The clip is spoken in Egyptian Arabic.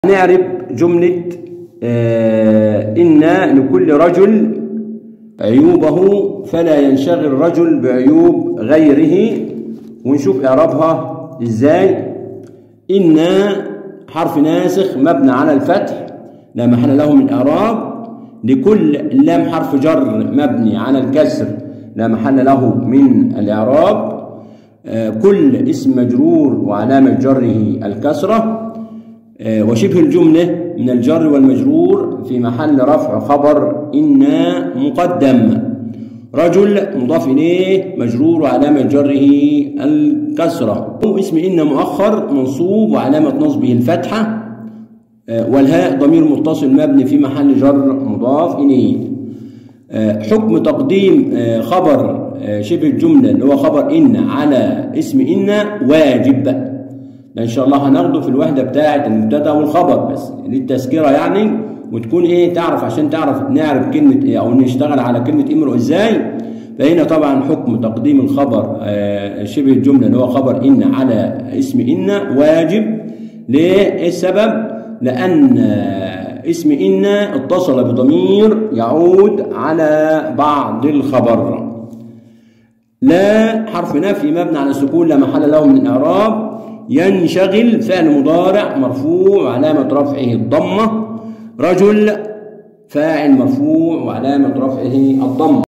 نعرب جملة آه إن لكل رجل عيوبه فلا ينشغل الرجل بعيوب غيره ونشوف إعرابها إزاي إن حرف ناسخ مبنى على الفتح لا محل له من إعراب لكل لام حرف جر مبني على الكسر لا محل له من الإعراب آه كل اسم مجرور وعلامة جره الكسرة آه وشبه الجملة من الجر والمجرور في محل رفع خبر إن مقدم رجل مضاف إليه مجرور وعلامة جره الكسرة اسم إن مؤخر منصوب وعلامة نصبه الفتحة والهاء ضمير متصل مبني في محل جر مضاف إليه حكم تقديم خبر شبه الجملة اللي هو خبر إن على اسم إن واجب ان شاء الله هناخده في الوحده بتاعه المبتدا والخبر بس للتذكره يعني وتكون ايه تعرف عشان تعرف نعرف كلمه ايه او نشتغل على كلمه امرؤ ازاي فهنا طبعا حكم تقديم الخبر آه شبه الجمله اللي هو خبر ان على اسم ان واجب ليه السبب لان آه اسم ان اتصل بضمير يعود على بعض الخبر لا حرف نفي مبني على السكون لا محل له من الاعراب ينشغل فعل مضارع مرفوع وعلامة رفعه الضمة رجل فاعل مرفوع وعلامة رفعه الضمة